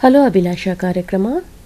hello ಅಭಿಲಾಷ ಕಾರ್ಯಕ್ರಮ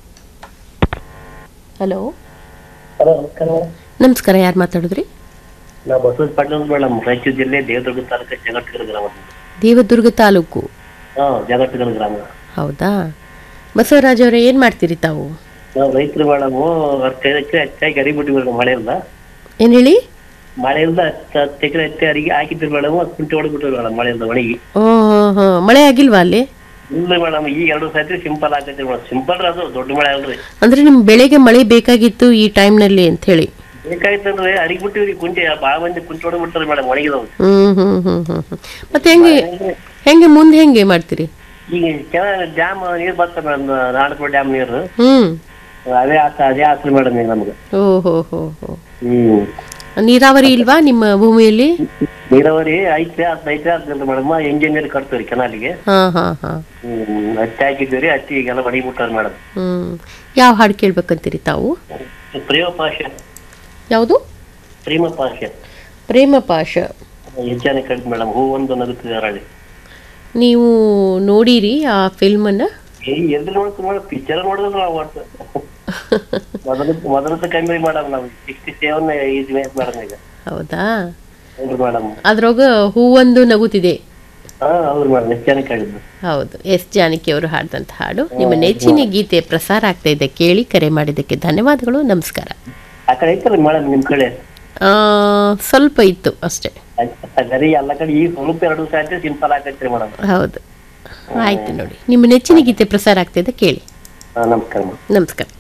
hello hello ನಮಸ್ಕಾರ madam ನಮಸ್ಕಾರ ಯಾರು ಮಾತಾಡಿದ್ರಿ ನಾವು ಬಸವರಾಜ ಪಾಟೀಲ್ ಮೇಡಮ್ ರಾಯಚೂರು ಜಿಲ್ಲೆ ದೇವದುರ್ಗ ತಾಲೂಕು ಜಗತ್ತಿಗರ ಗ್ರಾಮ ದೇವದುರ್ಗ ತಾಲೂಕು ಹಾಂ ಜಗತ್ತಿಗರ ಗ್ರಾಮ ಹೌದಾ ಬಸವರಾಜ್ ಅವರೇ ಏನು ಮಾಡ್ತೀರಿ ತಾವು ನಾವು ರೈತರು ಮೇಡಮ್ ಹತ್ತು ಎಕರೆ ಹೆಚ್ಚಾಗಿ ಅರಿ ಬಿಟ್ಟಿವಿ ಮಳೆಯಿಂದ ಏನು ಹೇಳಿ ಮಳೆಯಿಂದ ಹತ್ತು ಹತ್ತು ಎಕರೆ ಹತ್ತಿ ಅರಿಗೆ ಹಾಕಿದ್ರು ಮೇಡಮ್ ಅದು ಕುಂಟೆ ಹೊಡೆದ್ಬಿಟ್ರು ಮೇಡಮ್ ಮಳೆಯಿಂದ ಒಣಗಿ ಓ ಹಾಂ ಮಳೆ ಆಗಿಲ್ವಾ ಅಲ್ಲಿ ಇಲ್ಲ ಮೇಡಮ್ ಈಗ ಎರಡು ಸತಿ ಸಿಂಪಲ್ ಆಗೈತೆ ಮೇಡಮ್ ಸಿಂಪಲ್ ಅದು ದೊಡ್ಡ ಮಳೆ ಅಲ್ರಿ ಅಂದರೆ ನಿಮ್ಮ ಬೆಳೆಗೆ ಮಳೆ ಬೇಕಾಗಿತ್ತು ಈ ಟೈಮ್ನಲ್ಲಿ ಅಂಥೇಳಿ ಬೇಕಾಯ್ತಂದ್ರೆ ಅರಿಗೆ ಬಿಟ್ಟಿವ್ರಿ ಕುಂಟೆ ಭಾಳ ಮಂದಿ ಕುಂಟೆ ಹೊಡೆದ್ಬಿಡ್ತಾರೆ ಮೇಡಮ್ ಒಣಗಿದವು ಹ್ಞೂ ಹ್ಞೂ ಹ್ಞೂ ಹ್ಞೂ ಹ್ಞೂ ಮತ್ತು ಹೆಂಗೆ ಹೆಂಗೆ ಮುಂದೆ ಹೆಂಗೆ ಮಾಡ್ತೀರಿ ಈಗ ಚೆನ್ನಾಗಿ ಡ್ಯಾಮ್ ನೀರು ಬರ್ತದೆ ಮೇಡಮ್ ನಾಡಪುರ ಡ್ಯಾಮ್ ನೀರು ಹ್ಞೂ ಅದೇ ಆಸ ಅದೇ ಆಸರೆ ಮೇಡಮ್ ಈಗ ನಮ್ಗೆ ಓ ಹೋ ಹೋ ಹೋ ಹ್ಮ್ ನೀರಾವರಿ ಇಲ್ವಾ ನಿಮ್ಮ ಭೂಮಿಯಲ್ಲಿ ನೀರಾವರಿ ಐತೆ ಹತ್ತು ಐತೆ ಹದಿನೆಂಟು ಮೇಡಮ್ ಇಂಜಿನಿಯರ್ ಕಟ್ತೀವಿ ಕೆನಾಲಿಗೆ ಹಾಂ ಹಾಂ ಹಾಂ ಹ್ಮ್ ಹತ್ತಿ ಹಾಕಿದ್ದೀವಿ ಹತ್ತಿ ಈಗೆಲ್ಲ ಒಣಗಿಬಿಟ್ಟಾರ ಮೇಡಮ್ ಹ್ಞೂ ಯಾವ ಹಾಡು ಕೇಳ್ಬೇಕಂತೀರಿ ತಾವು ಪ್ರೇಮ ಪಾಶ ಯಾವುದು ಪ್ರೇಮ ಪಾಶ ಪ್ರೇಮ ಪಾಶ ಹೆಚ್ಚಾನೆ ಕಡಿಮೆ ಮೇಡಮ್ ಹೂ ಒಂದು ನಗುತ್ತಿದೆ ಅರಳಿ ನೀವು ನೋಡಿರಿ ಆ ಫಿಲ್ಮನ್ನು ಏ ಎಲ್ಲಿ ನೋಡ್ತೀವಿ ಮೇಡಮ್ ಪಿಕ್ಚರ್ ನೋಡಿದ್ರೆ ನಾವು ಒಟ್ಟು ಮೊದಲ ಮೊದಲದ ಕಮ್ಮಿ ಮೇಡಮ್ ನಾವು ಸಿಕ್ಸ್ಟಿ ಸೆವೆನ್ ಏಜ್ ಮೇಡಮ್ ಈಗ ಹೌದಾ ಹೌದು ಮೇಡಮ್ ಅದ್ರೊಳಗ ಹೂವೊಂದು ನಗುತ್ತಿದೆ ಹಾ ಹೌದು ಮೇಡಮ್ ಹೆಚ್ಚಾನೆ ಕಡಿಮೆ ಹೌದು ಎಸ್ ಜಾನಕಿ ಅವರು ಹಾಡಿದಂಥ ಹಾಡು ನಿಮ್ಮ ನೆಚ್ಚಿನ ಗೀತೆ ಪ್ರಸಾರ ಆಗ್ತಾ ಇದೆ ಕೇಳಿ ಕರೆ ಮಾಡಿದ್ದಕ್ಕೆ ಧನ್ಯವಾದಗಳು ನಮಸ್ಕಾರ ಆ ಕಡೆ ಐತಲ್ಲ ಮೇಡಮ್ ನಿಮ್ ಕಡೆ ಆ, ಸ್ವಲ್ಪ ಇತ್ತು ಅಷ್ಟೇ ಗರಿ ಎಲ್ಲ ಕಡೆ ಈಗ ಸ್ವಲ್ಪ ಎರಡು ದಿವಸ ಆಯ್ತು ಸಿಂಪಲ್ ಆಗೈತ್ರಿ ಮೇಡಮ್ ಹೌದು ಆಯ್ತು ನೋಡಿ ನಿಮ್ಮ ನೆಚ್ಚಿನ ಗೀತೆ ಪ್ರಸಾರ ಆಗ್ತಾ ಇದೆ ಕೇಳಿ ಹಾ ನಮಸ್ಕಾರ ಮೇಡಮ್ ನಮಸ್ಕಾರ